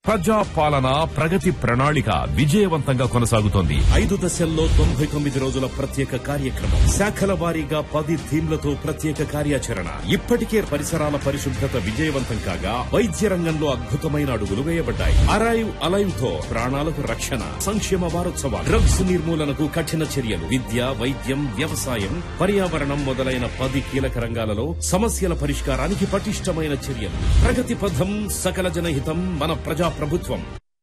ప్రజా పాలన ప్రగతి ప్రణాళిక విజయవంతంగా కొనసాగుతోంది ఐదు దశల్లో తొంభై తొమ్మిది రోజుల ప్రత్యేక కార్యక్రమం శాఖల వారీగా పది థీమ్లతో ప్రత్యేక కార్యాచరణ ఇప్పటికే పరిసరాల పరిశుభ్రత విజయవంతం కాగా వైద్య రంగంలో అద్భుతమైన అడుగులు వేయబడ్డాయి అరైవ్ అలైవ్ తో ప్రాణాలకు రక్షణ సంక్షేమ వారోత్సవాలు డ్రగ్స్ నిర్మూలనకు కఠిన చర్యలు విద్య వైద్యం వ్యవసాయం పర్యావరణం మొదలైన పది కీలక రంగాలలో సమస్యల పరిష్కారానికి పటిష్టమైన చర్యలు ప్రగతి పథం సకల జనహితం మన ప్రజా ప్రభుత్వం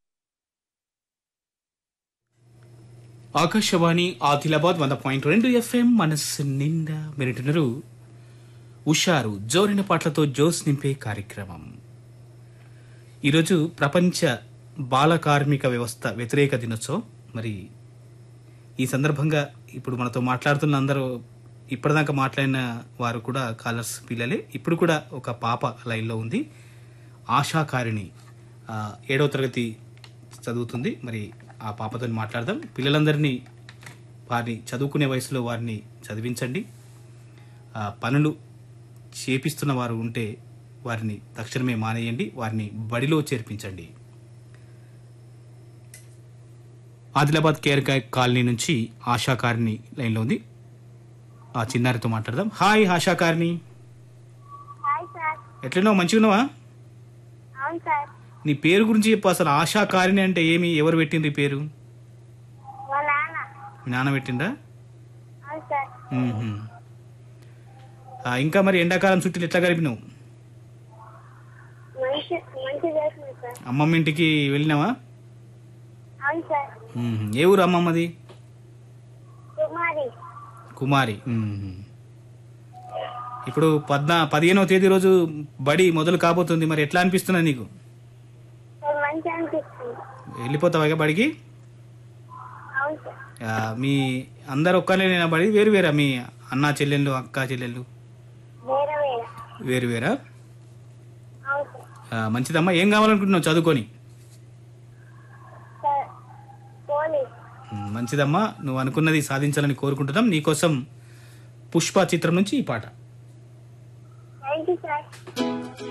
ఆకాశవాణి ఆదిలాబాద్ వంద పాయింట్ రెండు ఎఫ్ఎం మనస్సు నిండా మీరింటున్నారు ఉషారు జోరిన పాటలతో జోస్ నింపే కార్యక్రమం ఈరోజు ప్రపంచ బాల కార్మిక వ్యవస్థ వ్యతిరేక దినోత్సవం మరి ఈ సందర్భంగా ఇప్పుడు మనతో మాట్లాడుతున్న అందరూ ఇప్పటిదాకా మాట్లాడిన వారు కూడా కాలర్స్ పిల్లలే ఇప్పుడు కూడా ఒక పాప లైన్లో ఉంది ఆశాకారిణి ఆ, ఏడవ తరగతి చదువుతుంది మరి ఆ పాపతో మాట్లాడదాం పిల్లలందరినీ వారిని చదువుకునే వయసులో వారిని చదివించండి ఆ, పనులు చేపిస్తున్న వారు ఉంటే వారిని తక్షణమే మానేయండి వారిని బడిలో చేర్పించండి ఆదిలాబాద్ కేర్ కా- కాలనీ నుంచి ఆశాకారిణి లైన్లో ఉంది ఆ చిన్నారితో మాట్లాడదాం హాయ్ ఆశాకారిణి హాయ్ సార్ ఎట్లున్నావు మంచిగా ఉన్నావా అవును సార్ నీ పేరు గురించి చెప్పు అసలు ఆశాకారిణి అంటే ఏమి ఎవరు పెట్టిండ్రు ఈ పేరు మా నాన్న మీ నాన్న పెట్టిండ్రా అవును సార్ మ్మ్హ్మ్. ఆ, ఇంకా మరి ఎండాకాలం చుట్టూ ఎట్లా గడిపినావు మంచి మంచి చేస్తుంది సార్ అమ్మమ్మ ఇంటికి వెళ్ళినావా అవును సార్ మ్మ్హ్మ్. ఏ ఊరు అమ్మమ్మది కుమారి కుమారి మ్మ్హ్మ్. ఇప్పుడు పద్నా పదిహేనవ తేదీ రోజు బడి మొదలు కాబోతుంది మరి ఎట్లా అనిపిస్తున్నా నీకు సార్ మంచి అనిపిస్తుంది వెళ్ళిపోతావా ఇక బడికి అవును సార్ ఆ, మీ అందరు ఒక్కనే నేను బడి వేరు వేరా మీ అన్న చెల్లెళ్ళు అక్క చెల్లెళ్ళు వేరే వేరే వేరు వేరా అవును సార్ ఆ, మంచిదమ్మా ఏం కావాలనుకుంటున్నావు చదువుకొని సార్ పోలీస్ మ్, మంచిదమ్మా నువ్వు అనుకున్నది సాధించాలని కోరుకుంటున్నాం నీకోసం పుష్ప చిత్రం నుంచి ఈ పాట థ్యాంక్ యూ సార్